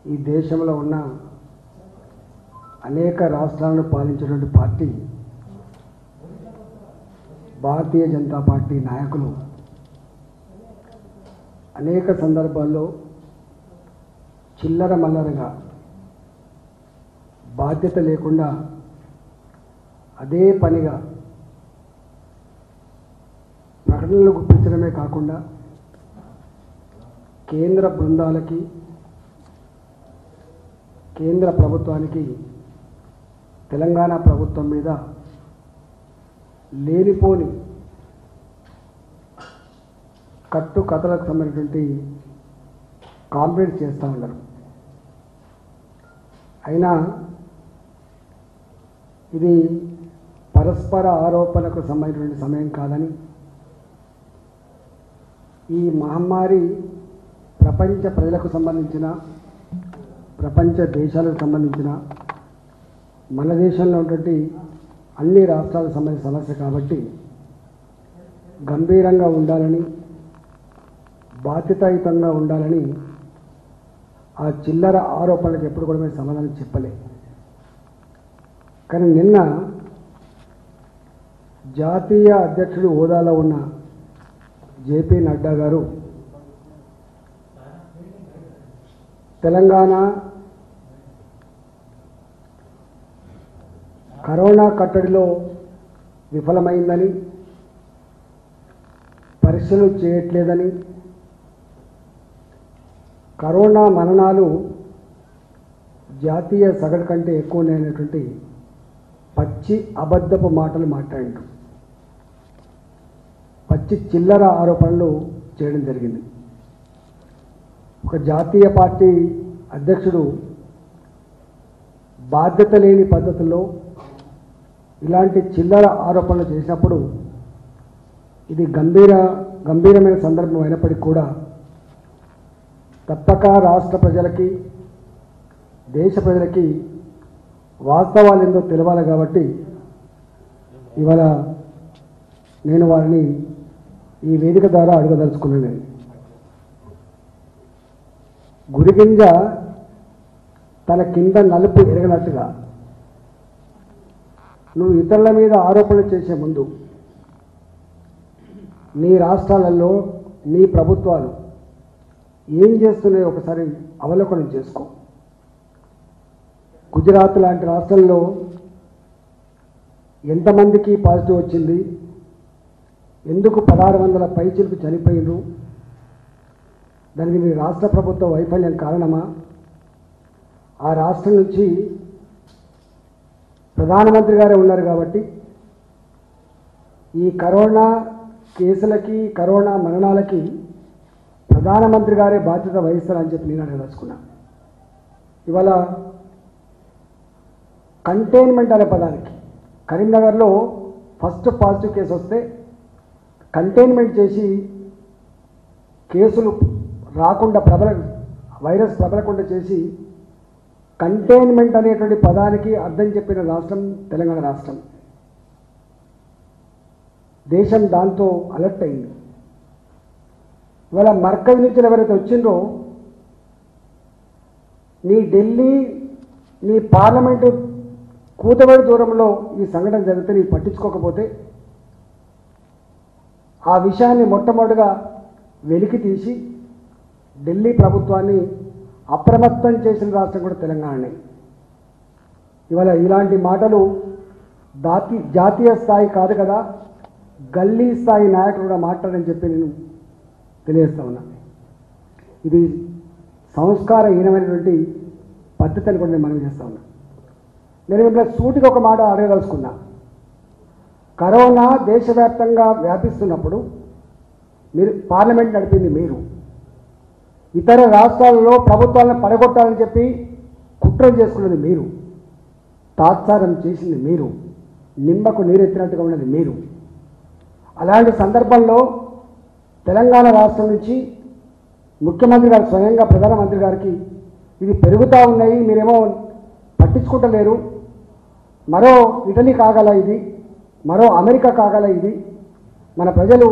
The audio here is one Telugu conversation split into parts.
ఈ దేశంలో ఉన్న అనేక రాష్ట్రాలను పాలించినటువంటి పార్టీ భారతీయ జనతా పార్టీ నాయకులు అనేక సందర్భాల్లో చిల్లర మల్లరగా బాధ్యత లేకుండా అదే పనిగా ప్రకటనలు గుప్పించడమే కాకుండా కేంద్ర బృందాలకి కేంద్ర ప్రభుత్వానికి తెలంగాణ ప్రభుత్వం మీద లేనిపోని కట్టు కథలకు సంబంధించినటువంటి కాంప్లైంట్ చేస్తూ ఉన్నారు అయినా ఇది పరస్పర ఆరోపణలకు సంబంధించినటువంటి సమయం కాదని ఈ మహమ్మారి ప్రపంచ ప్రజలకు సంబంధించిన ప్రపంచ దేశాలకు సంబంధించిన మన దేశంలో ఉన్నటువంటి అన్ని రాష్ట్రాలకు సంబంధించిన సమస్య కాబట్టి గంభీరంగా ఉండాలని బాధ్యతాయుతంగా ఉండాలని ఆ చిల్లర ఆరోపణలకు ఎప్పుడు కూడా మేము సమాధానం చెప్పలే కానీ నిన్న జాతీయ అధ్యక్షుడు హోదాలో ఉన్న జేపీ నడ్డా గారు తెలంగాణ కరోనా కట్టడిలో విఫలమైందని పరీక్షలు చేయట్లేదని కరోనా మరణాలు జాతీయ సగటు కంటే ఎక్కువ ఉన్నాయనేటువంటి పచ్చి అబద్ధపు మాటలు మాట్లాడిండు పచ్చి చిల్లర ఆరోపణలు చేయడం జరిగింది ఒక జాతీయ పార్టీ అధ్యక్షుడు బాధ్యత లేని పద్ధతుల్లో ఇలాంటి చిల్లర ఆరోపణలు చేసినప్పుడు ఇది గంభీర గంభీరమైన సందర్భం అయినప్పటికీ కూడా తప్పక రాష్ట్ర ప్రజలకి దేశ ప్రజలకి వాస్తవాలు ఏందో తెలవాలి కాబట్టి ఇవాళ నేను వారిని ఈ వేదిక ద్వారా అడగదలుచుకున్నాను గురిగింజ తన కింద నలుపు ఎరగనట్టుగా నువ్వు ఇతరుల మీద ఆరోపణలు చేసే ముందు నీ రాష్ట్రాలలో నీ ప్రభుత్వాలు ఏం చేస్తున్నాయో ఒకసారి అవలోకనం చేసుకో గుజరాత్ లాంటి రాష్ట్రంలో ఎంతమందికి పాజిటివ్ వచ్చింది ఎందుకు పదహారు వందల పైచిలకు చనిపోయినరు దానికి మీ రాష్ట్ర ప్రభుత్వ వైఫల్యం కారణమా ఆ రాష్ట్రం నుంచి ప్రధానమంత్రి గారే ఉన్నారు కాబట్టి ఈ కరోనా కేసులకి కరోనా మరణాలకి ప్రధానమంత్రి గారే బాధ్యత వహిస్తారని చెప్పి నేను అడగదలుచుకున్నా ఇవాళ కంటైన్మెంట్ అనే పదానికి కరీంనగర్లో ఫస్ట్ పాజిటివ్ కేసు వస్తే కంటైన్మెంట్ చేసి కేసులు రాకుండా ప్రబల వైరస్ ప్రబలకుండా చేసి కంటైన్మెంట్ అనేటువంటి పదానికి అర్థం చెప్పిన రాష్ట్రం తెలంగాణ రాష్ట్రం దేశం దాంతో అలర్ట్ అయింది ఇవాళ మర్కజ్ నుంచి ఎవరైతే వచ్చిందో నీ ఢిల్లీ నీ పార్లమెంటు కూతబడి దూరంలో ఈ సంఘటన జరిగితే నీకు పట్టించుకోకపోతే ఆ విషయాన్ని మొట్టమొదటిగా వెలికి తీసి ఢిల్లీ ప్రభుత్వాన్ని అప్రమత్తం చేసిన రాష్ట్రం కూడా తెలంగాణనే ఇవాళ ఇలాంటి మాటలు దాతి జాతీయ స్థాయి కాదు కదా గల్లీ స్థాయి నాయకుడు కూడా మాట్లాడని చెప్పి నేను తెలియజేస్తా ఉన్నా ఇది సంస్కారహీనమైనటువంటి పద్ధతి అని కూడా నేను మనవి చేస్తా ఉన్నా నేను ఇక్కడ సూటిగా ఒక మాట అడగదలుచుకున్నా కరోనా దేశవ్యాప్తంగా వ్యాపిస్తున్నప్పుడు మీరు పార్లమెంట్ నడిపింది మీరు ఇతర రాష్ట్రాలలో ప్రభుత్వాలను పడగొట్టాలని చెప్పి కుట్రలు చేసుకున్నది మీరు తాత్సారం చేసింది మీరు నిమ్మకు నీరెత్తినట్టుగా ఉన్నది మీరు అలాంటి సందర్భంలో తెలంగాణ రాష్ట్రం నుంచి ముఖ్యమంత్రి గారు స్వయంగా ప్రధానమంత్రి గారికి ఇది పెరుగుతూ ఉన్నాయి మీరేమో పట్టించుకుంటలేరు మరో ఇటలీ కాగల ఇది మరో అమెరికా కాగల ఇది మన ప్రజలు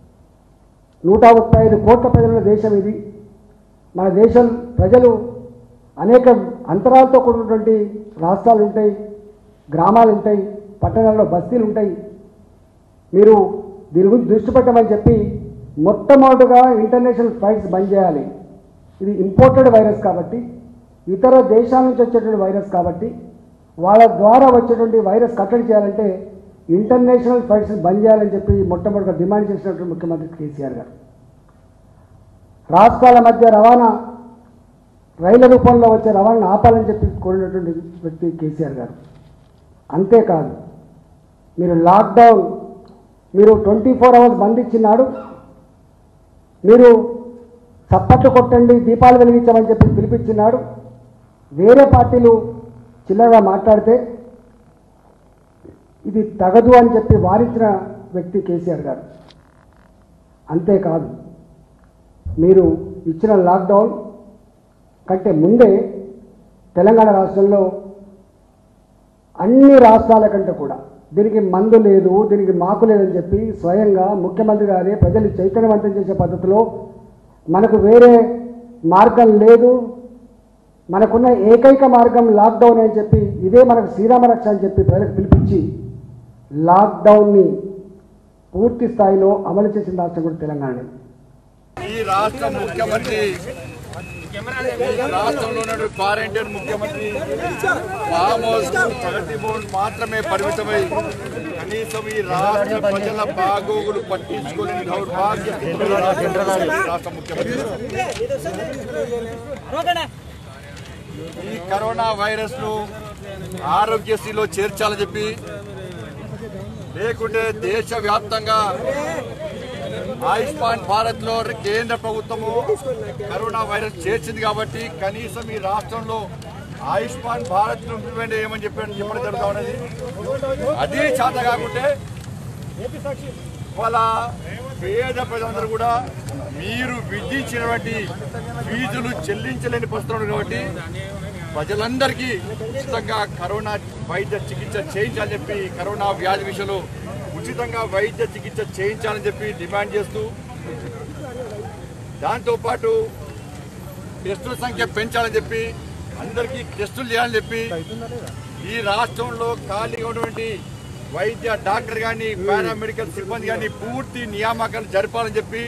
నూట ముప్పై ఐదు కోట్ల ప్రజల దేశం ఇది మన దేశం ప్రజలు అనేక అంతరాలతో కూడినటువంటి రాష్ట్రాలు ఉంటాయి గ్రామాలు ఉంటాయి పట్టణాల్లో బస్తీలు ఉంటాయి మీరు దీని గురించి దృష్టి పెట్టమని చెప్పి మొట్టమొదటిగా ఇంటర్నేషనల్ ఫ్లైట్స్ బంద్ చేయాలి ఇది ఇంపోర్టెడ్ వైరస్ కాబట్టి ఇతర దేశాల నుంచి వచ్చేటువంటి వైరస్ కాబట్టి వాళ్ళ ద్వారా వచ్చేటువంటి వైరస్ కట్టడి చేయాలంటే ఇంటర్నేషనల్ ఫ్లైట్స్ బంద్ చేయాలని చెప్పి మొట్టమొదటిగా డిమాండ్ చేసినటువంటి ముఖ్యమంత్రి కేసీఆర్ గారు రాష్ట్రాల మధ్య రవాణా రైళ్ల రూపంలో వచ్చే రవాణాను ఆపాలని చెప్పి కోరినటువంటి వ్యక్తి కేసీఆర్ గారు అంతేకాదు మీరు లాక్డౌన్ మీరు ట్వంటీ ఫోర్ అవర్స్ బంద్ ఇచ్చినాడు మీరు చప్పట్లు కొట్టండి దీపాలు వెలిగించమని చెప్పి పిలిపించినాడు వేరే పార్టీలు చిన్నగా మాట్లాడితే ఇది తగదు అని చెప్పి వారించిన వ్యక్తి కేసీఆర్ గారు అంతేకాదు మీరు ఇచ్చిన లాక్డౌన్ కంటే ముందే తెలంగాణ రాష్ట్రంలో అన్ని రాష్ట్రాల కంటే కూడా దీనికి మందు లేదు దీనికి మాకు లేదని చెప్పి స్వయంగా ముఖ్యమంత్రి గారే ప్రజలు చైతన్యవంతం చేసే పద్ధతిలో మనకు వేరే మార్గం లేదు మనకున్న ఏకైక మార్గం లాక్డౌన్ అని చెప్పి ఇదే మనకు శ్రీరామ రక్ష అని చెప్పి ప్రజలకు పిలిపించి లాక్డౌన్ని పూర్తి స్థాయిలో అమలు చేసిన రాష్ట్రం కూడా తెలంగాణ ఈ రాష్ట్ర ముఖ్యమంత్రి ఈ రాష్ట్రంలో ఉన్న క్వారంటైన్ ముఖ్యమంత్రి ఫామ్ హౌస్ ప్రగతి భవన్ మాత్రమే పరిమితమై కనీసం ఈ రాష్ట్ర ప్రజల బాగోగులు పట్టించుకునే దౌర్భాగ్య స్థితిలో రాష్ట్ర రాష్ట్ర ముఖ్యమంత్రి ఈ కరోనా వైరస్ ను ఆరోగ్యశ్రీలో చేర్చాలని చెప్పి లేకుంటే దేశవ్యాప్తంగా ఆయుష్మాన్ భారత్ లో కేంద్ర ప్రభుత్వము కరోనా వైరస్ చేర్చింది కాబట్టి కనీసం ఈ రాష్ట్రంలో ఆయుష్మాన్ భారత్ ను ఇంప్లిమెంట్ చేయమని చెప్పి చెప్పడం జరుగుతా ఉన్నది అది చేత కాకుంటే వాళ్ళ పేద ప్రజలందరూ కూడా మీరు విధించినటువంటి ఫీజులు చెల్లించలేని పరిస్థితులు ఉన్నాయి కాబట్టి ప్రజలందరికీ ఉచితంగా కరోనా వైద్య చికిత్స చేయించాలని చెప్పి కరోనా వ్యాధి విషయంలో ఉచితంగా వైద్య చికిత్స చేయించాలని చెప్పి డిమాండ్ చేస్తూ దాంతోపాటు టెస్టుల సంఖ్య పెంచాలని చెప్పి అందరికీ టెస్టులు చేయాలని చెప్పి ఈ రాష్ట్రంలో ఖాళీగా ఉన్నటువంటి వైద్య డాక్టర్ కానీ పారామెడికల్ సిబ్బంది కానీ పూర్తి నియామకాలు జరపాలని చెప్పి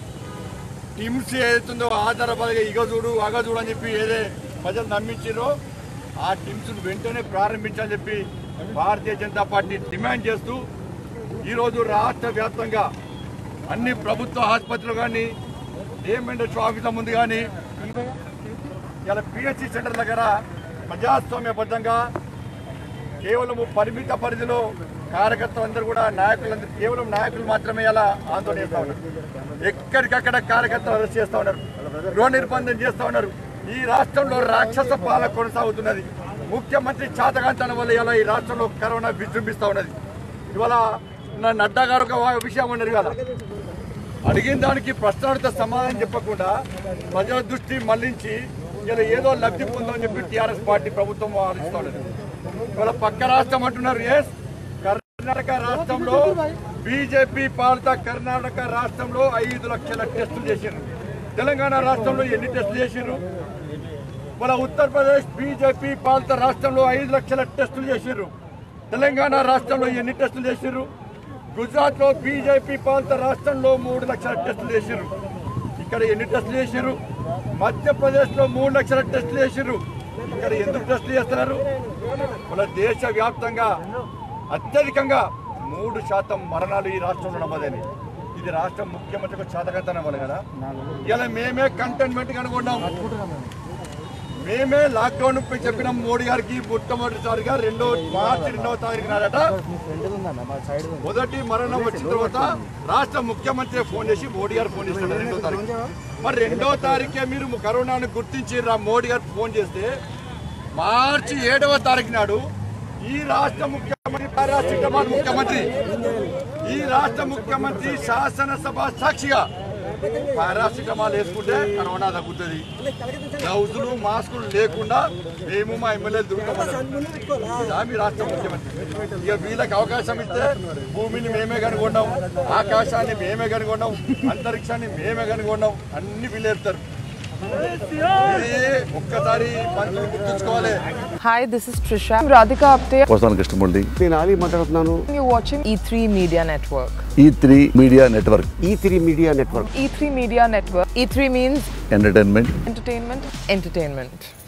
టిమ్స్ ఏదైతుందో ఆధారపడగా ఇగ చూడు అగ చూడు అని చెప్పి ఏదే ప్రజలు నమ్మించారో ఆ టిమ్స్ వెంటనే ప్రారంభించాలని చెప్పి భారతీయ జనతా పార్టీ డిమాండ్ చేస్తూ ఈరోజు రాష్ట్ర వ్యాప్తంగా అన్ని ప్రభుత్వ ఆసుపత్రులు కానీ డిఎంఎండ్ ఆఫీసుల ముందు కానీ ఇలా పిహెచ్సి సెంటర్ దగ్గర ప్రజాస్వామ్యబద్ధంగా కేవలం పరిమిత పరిధిలో కార్యకర్తలందరూ కూడా నాయకులందరూ కేవలం నాయకులు మాత్రమే అలా ఆందోళన చేస్తా ఉన్నారు ఎక్కడికక్కడ కార్యకర్తలు అరెస్ట్ చేస్తా ఉన్నారు గృహ నిర్బంధం చేస్తా ఉన్నారు ఈ రాష్ట్రంలో రాక్షస పాలన కొనసాగుతున్నది ముఖ్యమంత్రి చాతకాంతన వల్ల ఇలా ఈ రాష్ట్రంలో కరోనా విజృంభిస్తా ఉన్నది ఇవాళ నా నడ్డా గారు ఒక విషయం ఉన్నారు ఇవాళ అడిగిన దానికి ప్రశ్నార్థ సమాధానం చెప్పకుండా ప్రజల దృష్టి మళ్లించి ఇలా ఏదో లబ్ధి పొందని చెప్పి టీఆర్ఎస్ పార్టీ ప్రభుత్వం ఆలోచిస్తున్నది ఇవాళ పక్క రాష్ట్రం అంటున్నారు ఎస్ కర్ణాటక రాష్ట్రంలో బీజేపీ పాలిత కర్ణాటక రాష్ట్రంలో ఐదు లక్షల టెస్టులు చేసిండ్రు తెలంగాణ రాష్ట్రంలో ఎన్ని టెస్టులు చేసిండ్రు మన ఉత్తరప్రదేశ్ బీజేపీ పాలిత రాష్ట్రంలో ఐదు లక్షల టెస్టులు చేసిర్రు తెలంగాణ రాష్ట్రంలో ఎన్ని టెస్టులు చేసిర్రు గుజరాత్ లో బీజేపీ పాలిత రాష్ట్రంలో మూడు లక్షల టెస్టులు చేసిర్రు ఇక్కడ ఎన్ని టెస్టులు చేసిర్రు మధ్యప్రదేశ్ లో మూడు లక్షల టెస్టులు చేసిర్రు ఇక్కడ ఎందుకు టెస్టులు చేస్తున్నారు మన దేశ వ్యాప్తంగా అత్యధికంగా మూడు శాతం మరణాలు ఈ రాష్ట్రంలో నమోదని ఇది రాష్ట్ర ముఖ్యమంత్రికి చేతకంతనం వల్ల కదా ఇలా మేమే కంటైన్మెంట్ కనుగొన్నాం మేమే లాక్డౌన్ పై చెప్పిన మోడీ గారికి మొట్టమొదటిసారిగా రెండో మార్చి రెండవ తారీఖు నాడట మొదటి మరణం వచ్చిన తర్వాత రాష్ట్ర ముఖ్యమంత్రి ఫోన్ చేసి మోడీ గారు ఫోన్ చేశారు రెండో తారీఖు మరి రెండో తారీఖే మీరు కరోనాను గుర్తించి రా మోడీ గారు ఫోన్ చేస్తే మార్చి ఏడవ తారీఖు నాడు ఈ రాష్ట్ర ముఖ్యమంత్రి పారాసిటమాల్ ముఖ్యమంత్రి ఈ రాష్ట్ర ముఖ్యమంత్రి శాసనసభ సాక్షిగా పారాసిటమాల్ వేసుకుంటే కరోనా తగ్గుతుంది గ్లౌజులు మాస్కులు లేకుండా మేము మా ఎమ్మెల్యేలు తిరుగుతామన్నారు మీ రాష్ట్ర ముఖ్యమంత్రి ఇక వీళ్ళకి అవకాశం ఇస్తే భూమిని మేమే కనుగొన్నాం ఆకాశాన్ని మేమే కనుగొన్నాం అంతరిక్షాన్ని మేమే కనుగొన్నాం అన్ని వీళ్ళు ఎడతారు ఇది ఒక్కసారి మంత్రులు గుర్తుంచుకోవాలి Hi, this is Trisha. I'm Radhika Apte. వస్తాను కృష్ణమూర్తి నేను ఆలీ మాట్లాడుతున్నాను You're watching E3 Media Network. E three Media Network E three Media Network E3 Media Network. E3 means entertainment entertainment, entertainment.